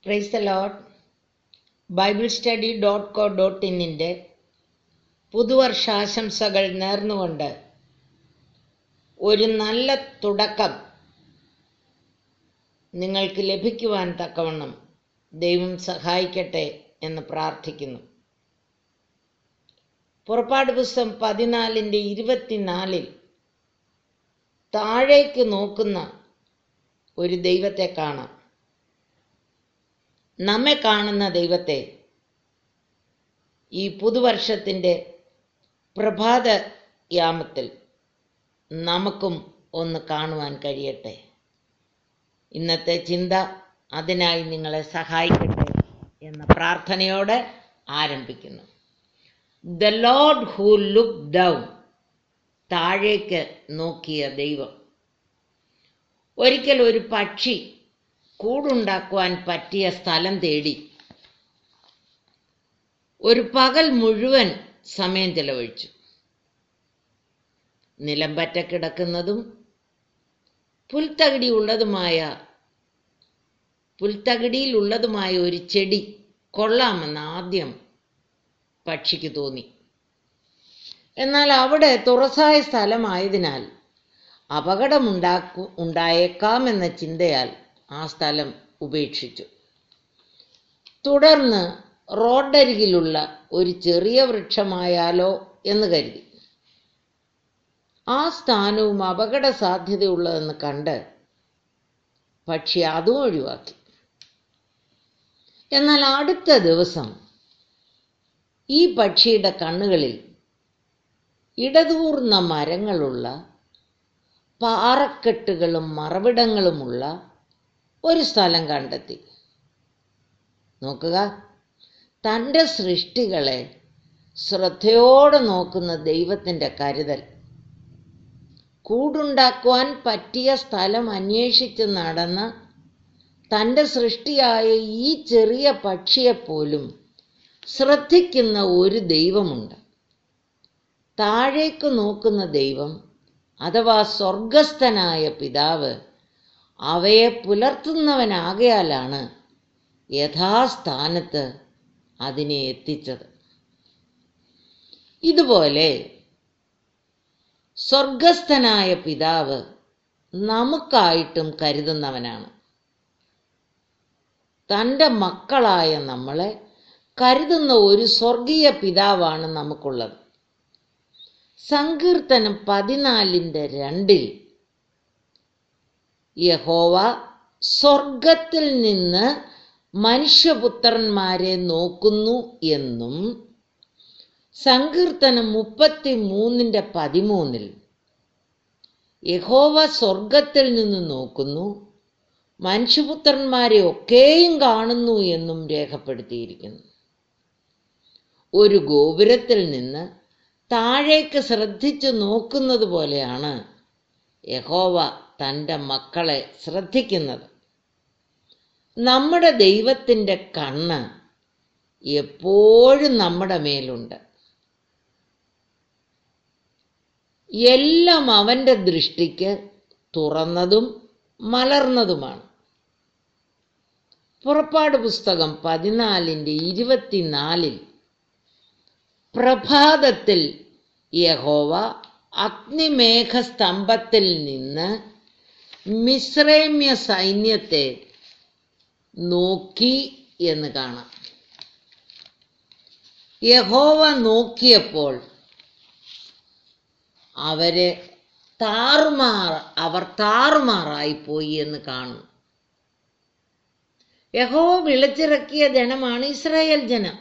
price the Lord Bible study dot co dot ഇന്നിൻ്റെ പുതുവർഷാശംസകൾ നേർന്നുകൊണ്ട് ഒരു നല്ല തുടക്കം നിങ്ങൾക്ക് ലഭിക്കുവാൻ തക്കവണ്ണം ദൈവം സഹായിക്കട്ടെ എന്ന് പ്രാർത്ഥിക്കുന്നു പുറപ്പാട് പുസ്തകം പതിനാലിൻ്റെ ഇരുപത്തിനാലിൽ താഴേക്ക് നോക്കുന്ന ഒരു ദൈവത്തെ കാണാം നമ്മെ കാണുന്ന ദൈവത്തെ ഈ പുതുവർഷത്തിൻ്റെ പ്രഭാത യാമത്തിൽ നമുക്കും ഒന്ന് കാണുവാൻ കഴിയട്ടെ ഇന്നത്തെ ചിന്ത അതിനായി നിങ്ങളെ സഹായിക്കട്ടെ എന്ന പ്രാർത്ഥനയോടെ ആരംഭിക്കുന്നു the Lord who look down താഴേക്ക് നോക്കിയ ദൈവം ഒരിക്കൽ ഒരു പക്ഷി കൂടുണ്ടാക്കുവാൻ പറ്റിയ സ്ഥലം തേടി ഒരു പകൽ മുഴുവൻ സമയം ചെലവഴിച്ചു നിലംപറ്റ കിടക്കുന്നതും പുൽത്തകിടി ഉള്ളതുമായ പുൽത്തകിടിയിലുള്ളതുമായ ഒരു ചെടി കൊള്ളാമെന്ന് ആദ്യം പക്ഷിക്ക് തോന്നി എന്നാൽ അവിടെ തുറസായ സ്ഥലമായതിനാൽ അപകടമുണ്ടാക്കു ഉണ്ടായേക്കാമെന്ന ചിന്തയാൽ ആ സ്ഥലം ഉപേക്ഷിച്ചു തുടർന്ന് റോഡരികിലുള്ള ഒരു ചെറിയ വൃക്ഷമായാലോ എന്ന് കരുതി ആ സ്ഥാനവും അപകട സാധ്യതയുള്ളതെന്ന് കണ്ട് പക്ഷി അതും ഒഴിവാക്കി എന്നാൽ അടുത്ത ദിവസം ഈ പക്ഷിയുടെ കണ്ണുകളിൽ ഇടതൂർന്ന മരങ്ങളുള്ള പാറക്കെട്ടുകളും മറവിടങ്ങളുമുള്ള ഒരു സ്ഥലം കണ്ടെത്തി നോക്കുക തൻ്റെ സൃഷ്ടികളെ ശ്രദ്ധയോടെ നോക്കുന്ന ദൈവത്തിൻ്റെ കരുതൽ കൂടുണ്ടാക്കുവാൻ പറ്റിയ സ്ഥലം അന്വേഷിച്ച് നടന്ന തൻ്റെ സൃഷ്ടിയായ ഈ ചെറിയ പക്ഷിയെപ്പോലും ശ്രദ്ധിക്കുന്ന ഒരു ദൈവമുണ്ട് താഴേക്ക് നോക്കുന്ന ദൈവം അഥവാ സ്വർഗസ്ഥനായ പിതാവ് അവയെ പുലർത്തുന്നവനാകയാലാണ് യഥാസ്ഥാനത്ത് അതിനെ എത്തിച്ചത് ഇതുപോലെ സ്വർഗസ്ഥനായ പിതാവ് നമുക്കായിട്ടും കരുതുന്നവനാണ് തൻ്റെ മക്കളായ നമ്മളെ കരുതുന്ന ഒരു സ്വർഗീയ പിതാവാണ് നമുക്കുള്ളത് സങ്കീർത്തനം പതിനാലിൻ്റെ രണ്ടിൽ യഹോവ സ്വർഗത്തിൽ നിന്ന് മനുഷ്യപുത്രന്മാരെ നോക്കുന്നു എന്നും സങ്കീർത്തനം മുപ്പത്തി മൂന്നിൻ്റെ പതിമൂന്നിൽ യഹോവ സ്വർഗത്തിൽ നിന്ന് നോക്കുന്നു മനുഷ്യപുത്രന്മാരെ ഒക്കെയും കാണുന്നു എന്നും രേഖപ്പെടുത്തിയിരിക്കുന്നു ഒരു ഗോപുരത്തിൽ നിന്ന് താഴേക്ക് ശ്രദ്ധിച്ചു നോക്കുന്നത് പോലെയാണ് യഹോവ തൻ്റെ മക്കളെ ശ്രദ്ധിക്കുന്നത് നമ്മുടെ ദൈവത്തിൻ്റെ കണ്ണ് എപ്പോഴും നമ്മുടെ മേലുണ്ട് എല്ലാം അവൻ്റെ ദൃഷ്ടിക്ക് തുറന്നതും മലർന്നതുമാണ് പുറപ്പാട് പുസ്തകം പതിനാലിൻ്റെ ഇരുപത്തിനാലിൽ പ്രഭാതത്തിൽ യഹോവ അഗ്നിമേഘസ്തംഭത്തിൽ നിന്ന് മിശ്രൈമ്യ സൈന്യത്തെ നോക്കി എന്ന് കാണാം യഹോവ നോക്കിയപ്പോൾ അവരെ താറുമാർ അവർ താറുമാറായി പോയി എന്ന് കാണും യഹോവ വിളിച്ചിറക്കിയ ജനമാണ് ഇസ്രായേൽ ജനം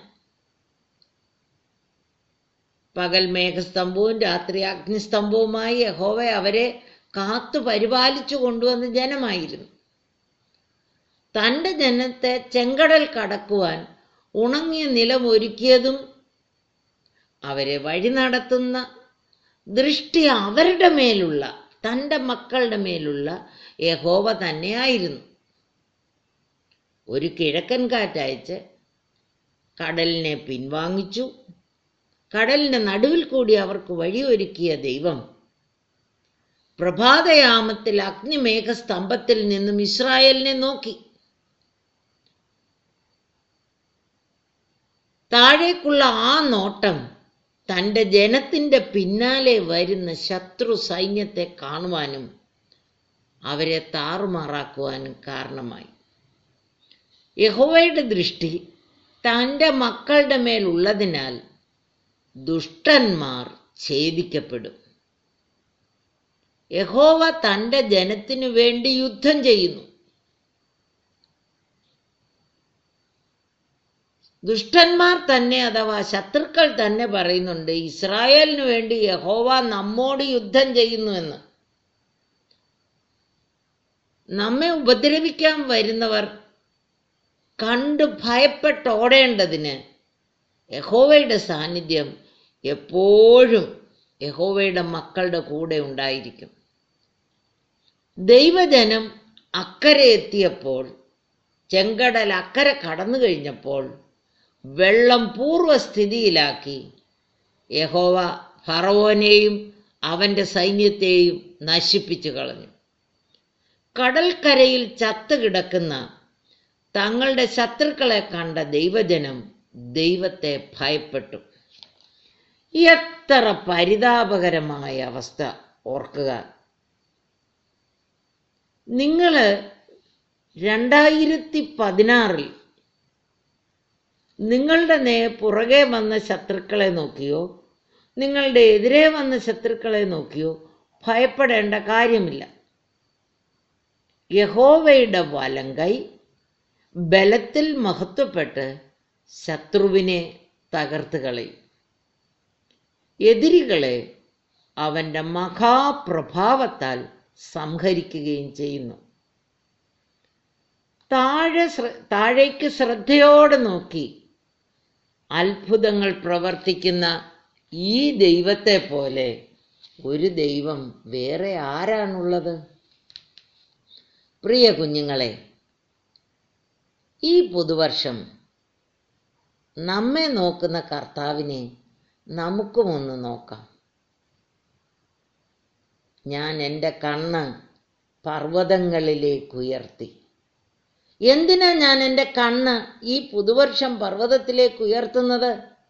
പകൽ മേഘസ്തംഭവും രാത്രി അഗ്നിസ്തംഭവുമായി യഹോവ അവരെ കാത്തു പരിപാലിച്ചു കൊണ്ടുവന്ന ജനമായിരുന്നു തൻ്റെ ജനത്തെ ചെങ്കടൽ കടക്കുവാൻ ഉണങ്ങിയ നിലം ഒരുക്കിയതും അവരെ വഴി നടത്തുന്ന ദൃഷ്ടി അവരുടെ മേലുള്ള തൻ്റെ മക്കളുടെ മേലുള്ള യഹോവ തന്നെയായിരുന്നു ഒരു കിഴക്കൻ കാറ്റയച്ച് കടലിനെ പിൻവാങ്ങിച്ചു കടലിൻ്റെ നടുവിൽ കൂടി അവർക്ക് വഴിയൊരുക്കിയ ദൈവം പ്രഭാതയാമത്തിൽ അഗ്നിമേഘസ്തംഭത്തിൽ നിന്നും ഇസ്രായേലിനെ നോക്കി താഴേക്കുള്ള ആ നോട്ടം തൻ്റെ ജനത്തിൻ്റെ പിന്നാലെ വരുന്ന ശത്രു സൈന്യത്തെ കാണുവാനും അവരെ താറുമാറാക്കുവാനും കാരണമായി യഹോവയുടെ ദൃഷ്ടി തൻ്റെ മക്കളുടെ മേലുള്ളതിനാൽ ദുഷ്ടന്മാർ ഛേദിക്കപ്പെടും യഹോവ തൻ്റെ ജനത്തിനു വേണ്ടി യുദ്ധം ചെയ്യുന്നു ദുഷ്ടന്മാർ തന്നെ അഥവാ ശത്രുക്കൾ തന്നെ പറയുന്നുണ്ട് ഇസ്രായേലിന് വേണ്ടി യഹോവ നമ്മോട് യുദ്ധം ചെയ്യുന്നുവെന്ന് നമ്മെ ഉപദ്രവിക്കാൻ വരുന്നവർ കണ്ട് ഭയപ്പെട്ടോടേണ്ടതിന് യഹോവയുടെ സാന്നിധ്യം എപ്പോഴും യഹോവയുടെ മക്കളുടെ കൂടെ ഉണ്ടായിരിക്കും ദൈവജനം അക്കരെ എത്തിയപ്പോൾ ചെങ്കടൽ അക്കരെ കടന്നു കഴിഞ്ഞപ്പോൾ വെള്ളം പൂർവ്വസ്ഥിതിയിലാക്കി യഹോവ ഫറവോനെയും അവൻ്റെ സൈന്യത്തെയും നശിപ്പിച്ചു കളഞ്ഞു കടൽക്കരയിൽ ചത്തുകിടക്കുന്ന തങ്ങളുടെ ശത്രുക്കളെ കണ്ട ദൈവജനം ദൈവത്തെ ഭയപ്പെട്ടു എത്ര പരിതാപകരമായ അവസ്ഥ ഓർക്കുക നിങ്ങൾ രണ്ടായിരത്തി പതിനാറിൽ നിങ്ങളുടെ നേ പുറകെ വന്ന ശത്രുക്കളെ നോക്കിയോ നിങ്ങളുടെ എതിരെ വന്ന ശത്രുക്കളെ നോക്കിയോ ഭയപ്പെടേണ്ട കാര്യമില്ല യഹോവയുടെ വലങ്കൈ ബലത്തിൽ മഹത്വപ്പെട്ട് ശത്രുവിനെ തകർത്ത് കളയും എതിരികളെ അവൻ്റെ മഹാപ്രഭാവത്താൽ സംഹരിക്കുകയും ചെയ്യുന്നു താഴെ ശ്ര- താഴേക്ക് ശ്രദ്ധയോടെ നോക്കി അത്ഭുതങ്ങൾ പ്രവർത്തിക്കുന്ന ഈ ദൈവത്തെ പോലെ ഒരു ദൈവം വേറെ ആരാണുള്ളത് പ്രിയ കുഞ്ഞുങ്ങളെ ഈ പുതുവർഷം നമ്മെ നോക്കുന്ന കർത്താവിനെ നമുക്കും ഒന്ന് നോക്കാം ഞാൻ എൻ്റെ കണ്ണ് പർവ്വതങ്ങളിലേക്ക് ഉയർത്തി എന്തിനാ ഞാൻ എൻ്റെ കണ്ണ് ഈ പുതുവർഷം പർവ്വതത്തിലേക്ക് ഉയർത്തുന്നത്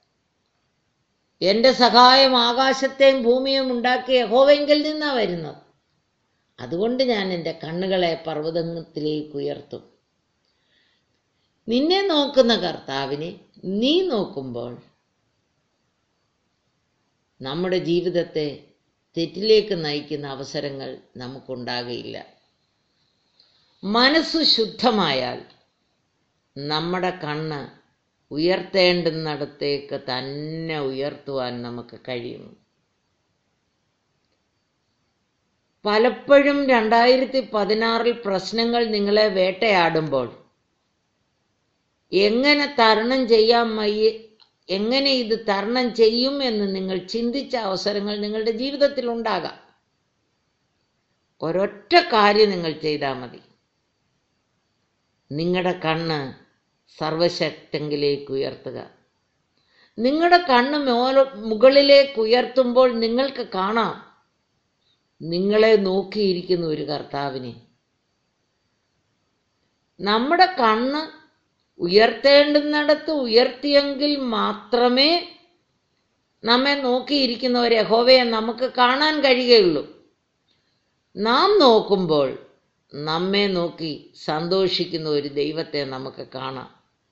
എൻ്റെ സഹായം ആകാശത്തെയും ഭൂമിയും ഉണ്ടാക്കിയ യഹോവെങ്കിൽ നിന്നാ വരുന്നത് അതുകൊണ്ട് ഞാൻ എൻ്റെ കണ്ണുകളെ പർവ്വതത്തിലേക്ക് ഉയർത്തും നിന്നെ നോക്കുന്ന കർത്താവിനെ നീ നോക്കുമ്പോൾ നമ്മുടെ ജീവിതത്തെ തെറ്റിലേക്ക് നയിക്കുന്ന അവസരങ്ങൾ നമുക്കുണ്ടാകയില്ല മനസ്സ് ശുദ്ധമായാൽ നമ്മുടെ കണ്ണ് ഉയർത്തേണ്ടുന്നിടത്തേക്ക് തന്നെ ഉയർത്തുവാൻ നമുക്ക് കഴിയും പലപ്പോഴും രണ്ടായിരത്തി പതിനാറിൽ പ്രശ്നങ്ങൾ നിങ്ങളെ വേട്ടയാടുമ്പോൾ എങ്ങനെ തരണം ചെയ്യാൻ മയ്യ എങ്ങനെ ഇത് തരണം ചെയ്യും എന്ന് നിങ്ങൾ ചിന്തിച്ച അവസരങ്ങൾ നിങ്ങളുടെ ജീവിതത്തിൽ ഉണ്ടാകാം ഒരൊറ്റ കാര്യം നിങ്ങൾ ചെയ്താൽ മതി നിങ്ങളുടെ കണ്ണ് സർവശക്തെങ്കിലേക്ക് ഉയർത്തുക നിങ്ങളുടെ കണ്ണ് മോല മുകളിലേക്ക് ഉയർത്തുമ്പോൾ നിങ്ങൾക്ക് കാണാം നിങ്ങളെ നോക്കിയിരിക്കുന്ന ഒരു കർത്താവിനെ നമ്മുടെ കണ്ണ് ഉയർത്തേണ്ടുന്നിടത്ത് ഉയർത്തിയെങ്കിൽ മാത്രമേ നമ്മെ നോക്കിയിരിക്കുന്ന ഒരു യഹോവയെ നമുക്ക് കാണാൻ കഴിയുകയുള്ളൂ നാം നോക്കുമ്പോൾ നമ്മെ നോക്കി സന്തോഷിക്കുന്ന ഒരു ദൈവത്തെ നമുക്ക് കാണാം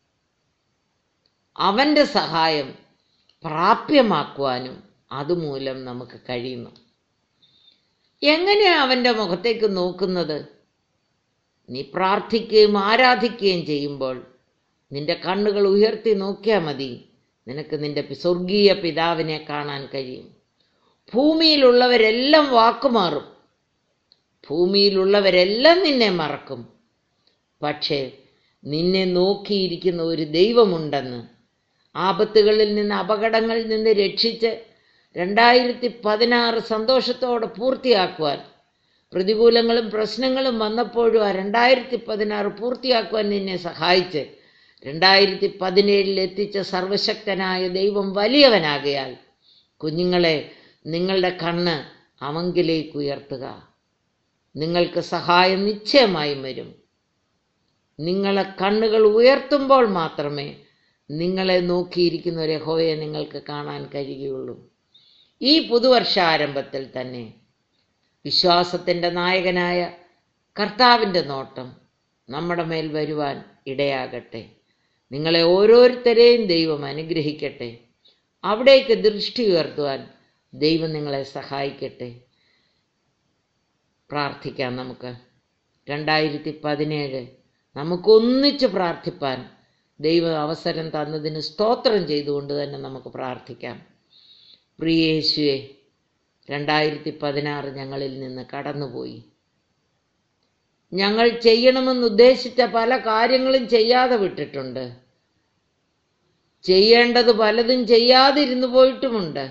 അവൻ്റെ സഹായം പ്രാപ്യമാക്കുവാനും അതുമൂലം നമുക്ക് കഴിയുന്നു എങ്ങനെയാ അവൻ്റെ മുഖത്തേക്ക് നോക്കുന്നത് നീ പ്രാർത്ഥിക്കുകയും ആരാധിക്കുകയും ചെയ്യുമ്പോൾ നിന്റെ കണ്ണുകൾ ഉയർത്തി നോക്കിയാൽ മതി നിനക്ക് നിന്റെ പി- സ്വർഗീയ പിതാവിനെ കാണാൻ കഴിയും ഭൂമിയിലുള്ളവരെല്ലാം വാക്കുമാറും ഭൂമിയിലുള്ളവരെല്ലാം നിന്നെ മറക്കും പക്ഷേ നിന്നെ നോക്കിയിരിക്കുന്ന ഒരു ദൈവമുണ്ടെന്ന് ആപത്തുകളിൽ നിന്ന് അപകടങ്ങളിൽ നിന്ന് രക്ഷിച്ച് രണ്ടായിരത്തി പതിനാറ് സന്തോഷത്തോടെ പൂർത്തിയാക്കുവാൻ പ്രതികൂലങ്ങളും പ്രശ്നങ്ങളും വന്നപ്പോഴും ആ രണ്ടായിരത്തി പതിനാറ് പൂർത്തിയാക്കുവാൻ നിന്നെ സഹായിച്ച് രണ്ടായിരത്തി പതിനേഴിൽ എത്തിച്ച സർവശക്തനായ ദൈവം വലിയവനാകയാൽ കുഞ്ഞുങ്ങളെ നിങ്ങളുടെ കണ്ണ് അവങ്കിലേക്ക് ഉയർത്തുക നിങ്ങൾക്ക് സഹായം നിശ്ചയമായും വരും നിങ്ങളെ കണ്ണുകൾ ഉയർത്തുമ്പോൾ മാത്രമേ നിങ്ങളെ നോക്കിയിരിക്കുന്ന ഒരു യഹോവയെ നിങ്ങൾക്ക് കാണാൻ കഴിയുകയുള്ളൂ ഈ പുതുവർഷാരംഭത്തിൽ തന്നെ വിശ്വാസത്തിൻ്റെ നായകനായ കർത്താവിൻ്റെ നോട്ടം നമ്മുടെ മേൽ വരുവാൻ ഇടയാകട്ടെ നിങ്ങളെ ഓരോരുത്തരെയും ദൈവം അനുഗ്രഹിക്കട്ടെ അവിടേക്ക് ദൃഷ്ടി ഉയർത്തുവാൻ ദൈവം നിങ്ങളെ സഹായിക്കട്ടെ പ്രാർത്ഥിക്കാം നമുക്ക് രണ്ടായിരത്തി പതിനേഴ് നമുക്കൊന്നിച്ച് പ്രാർത്ഥിപ്പാൻ ദൈവം അവസരം തന്നതിന് സ്തോത്രം ചെയ്തുകൊണ്ട് തന്നെ നമുക്ക് പ്രാർത്ഥിക്കാം പ്രിയേശുവെ രണ്ടായിരത്തി പതിനാറ് ഞങ്ങളിൽ നിന്ന് കടന്നുപോയി ഞങ്ങൾ ചെയ്യണമെന്ന് ഉദ്ദേശിച്ച പല കാര്യങ്ങളും ചെയ്യാതെ വിട്ടിട്ടുണ്ട് ചെയ്യേണ്ടത് പലതും ചെയ്യാതിരുന്നു പോയിട്ടുമുണ്ട്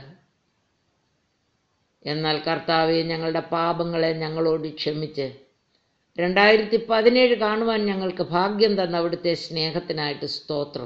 എന്നാൽ കർത്താവെ ഞങ്ങളുടെ പാപങ്ങളെ ഞങ്ങളോട് ക്ഷമിച്ച് രണ്ടായിരത്തി പതിനേഴ് കാണുവാൻ ഞങ്ങൾക്ക് ഭാഗ്യം തന്ന അവിടുത്തെ സ്നേഹത്തിനായിട്ട് സ്തോത്രം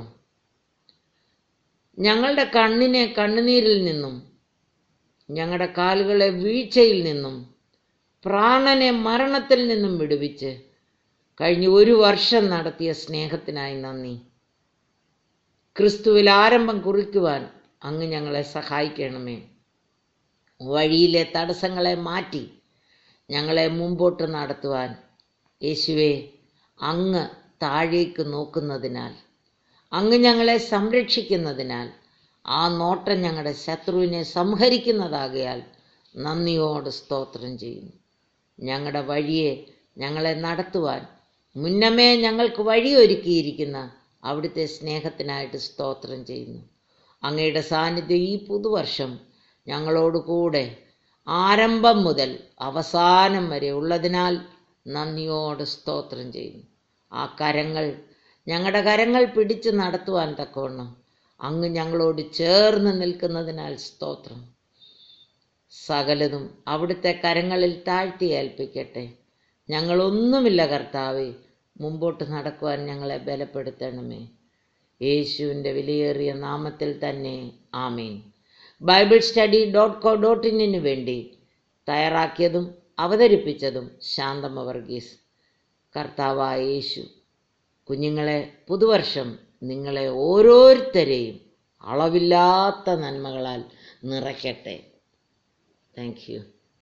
ഞങ്ങളുടെ കണ്ണിനെ കണ്ണുനീരിൽ നിന്നും ഞങ്ങളുടെ കാലുകളെ വീഴ്ചയിൽ നിന്നും പ്രാണനെ മരണത്തിൽ നിന്നും വിടുവിച്ച് കഴിഞ്ഞ ഒരു വർഷം നടത്തിയ സ്നേഹത്തിനായി നന്ദി ക്രിസ്തുവിൽ ആരംഭം കുറിക്കുവാൻ അങ്ങ് ഞങ്ങളെ സഹായിക്കണമേ വഴിയിലെ തടസ്സങ്ങളെ മാറ്റി ഞങ്ങളെ മുമ്പോട്ട് നടത്തുവാൻ യേശുവെ അങ്ങ് താഴേക്ക് നോക്കുന്നതിനാൽ അങ്ങ് ഞങ്ങളെ സംരക്ഷിക്കുന്നതിനാൽ ആ നോട്ടം ഞങ്ങളുടെ ശത്രുവിനെ സംഹരിക്കുന്നതാകയാൽ നന്ദിയോട് സ്തോത്രം ചെയ്യുന്നു ഞങ്ങളുടെ വഴിയെ ഞങ്ങളെ നടത്തുവാൻ മുന്നമേ ഞങ്ങൾക്ക് വഴിയൊരുക്കിയിരിക്കുന്ന അവിടുത്തെ സ്നേഹത്തിനായിട്ട് സ്തോത്രം ചെയ്യുന്നു അങ്ങയുടെ സാന്നിധ്യം ഈ പുതുവർഷം ഞങ്ങളോട് കൂടെ ആരംഭം മുതൽ അവസാനം വരെ ഉള്ളതിനാൽ നന്ദിയോട് സ്തോത്രം ചെയ്യുന്നു ആ കരങ്ങൾ ഞങ്ങളുടെ കരങ്ങൾ പിടിച്ച് നടത്തുവാൻ തക്കവണ്ണം അങ്ങ് ഞങ്ങളോട് ചേർന്ന് നിൽക്കുന്നതിനാൽ സ്തോത്രം സകലതും അവിടുത്തെ കരങ്ങളിൽ താഴ്ത്തി ഏൽപ്പിക്കട്ടെ ഞങ്ങളൊന്നുമില്ല കർത്താവെ മുമ്പോട്ട് നടക്കുവാൻ ഞങ്ങളെ ബലപ്പെടുത്തണമേ യേശുവിൻ്റെ വിലയേറിയ നാമത്തിൽ തന്നെ ആമീൻ Bible study dot co dot ഇന്നിന് വേണ്ടി തയ്യാറാക്കിയതും അവതരിപ്പിച്ചതും ശാന്തമ വർഗീസ് കർത്താവായ യേശു കുഞ്ഞുങ്ങളെ പുതുവർഷം നിങ്ങളെ ഓരോരുത്തരെയും അളവില്ലാത്ത നന്മകളാൽ നിറയ്ക്കട്ടെ താങ്ക് യു